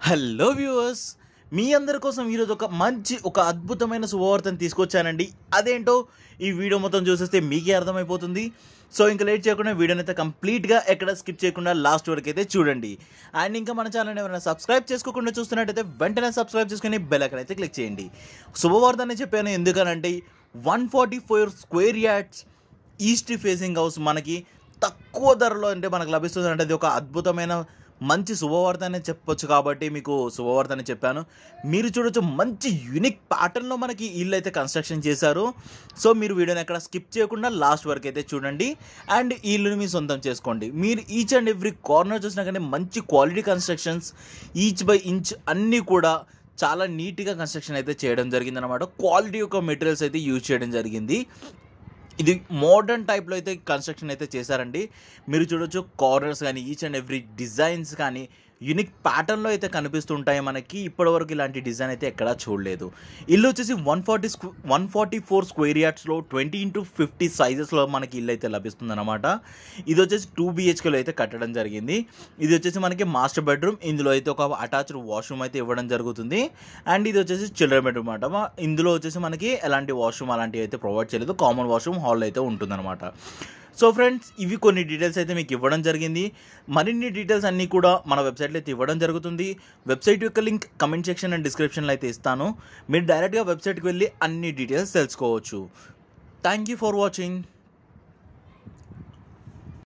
hello viewers మీ అందరి కోసం ఈరోజు ఒక మంచి ఒక అద్భుతమైన శుభవార్తను తీసుకొచ్చానండి అదేంటో ఈ వీడియో మొత్తం చూసేస్తే మీకే అర్థమైపోతుంది సో ఇంకా లేట్ చేయకుండా వీడియోని అయితే కంప్లీట్గా ఎక్కడ స్కిప్ చేయకుండా లాస్ట్ వరకు అయితే చూడండి అండ్ ఇంకా మన ఛానల్ ఎవరైనా సబ్స్క్రైబ్ చేసుకోకుండా చూస్తున్నట్టయితే వెంటనే సబ్స్క్రైబ్ చేసుకుని బెల్ ఐకాన్ అయితే క్లిక్ చేయండి శుభవార్త అని చెప్పాను ఎందుకనంటే one forty four square yards east facing house మనకి తక్కువ ధరలో అంటే మనకు లభిస్తుంది అంటే అది ఒక అద్భుతమైన మంచి శుభవార్త అని చెప్పొచ్చు కాబట్టి మీకు శుభవార్త అని చెప్పాను మీరు చూడొచ్చు మంచి యూనిక్ ప్యాటర్న్లో మనకి ఇల్లు అయితే కన్స్ట్రక్షన్ చేశారు సో మీరు వీడియోని ఎక్కడ స్కిప్ చేయకుండా లాస్ట్ వరకు అయితే చూడండి అండ్ ఈ ఇల్లుని మీ సొంతం చేసుకోండి మీరు ఈచ్ అండ్ ఎవ్రీ కార్నర్ చూసినా కానీ మంచి quality constructions each by inch అన్నీ కూడా చాలా నీట్గా కన్స్ట్రక్షన్ అయితే చేయడం జరిగింది అనమాట క్వాలిటీ యొక్క మెటీరియల్స్ అయితే యూజ్ చేయడం జరిగింది ఇది మోడర్న్ టైప్లో అయితే కన్స్ట్రక్షన్ అయితే చేశారండి మీరు చూడొచ్చు కార్నర్స్ కానీ ఈచ్ అండ్ ఎవ్రీ డిజైన్స్ కానీ యూనిక్ ప్యాటర్న్లో అయితే కనిపిస్తుంటాయి మనకి ఇప్పటివరకు ఇలాంటి డిజైన్ అయితే ఎక్కడా చూడలేదు ఇల్లు వచ్చేసి వన్ ఫార్టీ స్క్వ వన్ ఫార్టీ ఫోర్ స్క్వేర్ యార్డ్స్లో ట్వంటీ ఇంటూ ఫిఫ్టీ సైజెస్లో మనకి ఇల్లు అయితే లభిస్తుంది అనమాట ఇది వచ్చేసి టూ బిహెచ్కేలో అయితే కట్టడం జరిగింది ఇది వచ్చేసి మనకి మాస్టర్ బెడ్రూమ్ ఇందులో అయితే ఒక అటాచ్డ్ వాష్రూమ్ అయితే ఇవ్వడం జరుగుతుంది అండ్ ఇది వచ్చేసి చిల్డ్రన్ బెడ్రూమ్ అనమాట ఇందులో వచ్చేసి మనకి ఎలాంటి వాష్రూమ్ అలాంటివి అయితే ప్రొవైడ్ చేయలేదు కామన్ వాష్రూమ్ హాల్ అయితే ఉంటుందన్నమాట సో ఫ్రెండ్స్ ఇవి కొన్ని డీటెయిల్స్ అయితే మీకు ఇవ్వడం జరిగింది మరిన్ని డీటెయిల్స్ అన్నీ కూడా మన వెబ్సైట్లో అయితే ఇవ్వడం జరుగుతుంది వెబ్సైట్ యొక్క లింక్ కమెంట్ సెక్షన్ అండ్ డిస్క్రిప్షన్లో అయితే ఇస్తాను మీరు డైరెక్ట్గా వెబ్సైట్కి వెళ్ళి అన్ని డీటెయిల్స్ తెలుసుకోవచ్చు థ్యాంక్ యూ ఫర్ వాచింగ్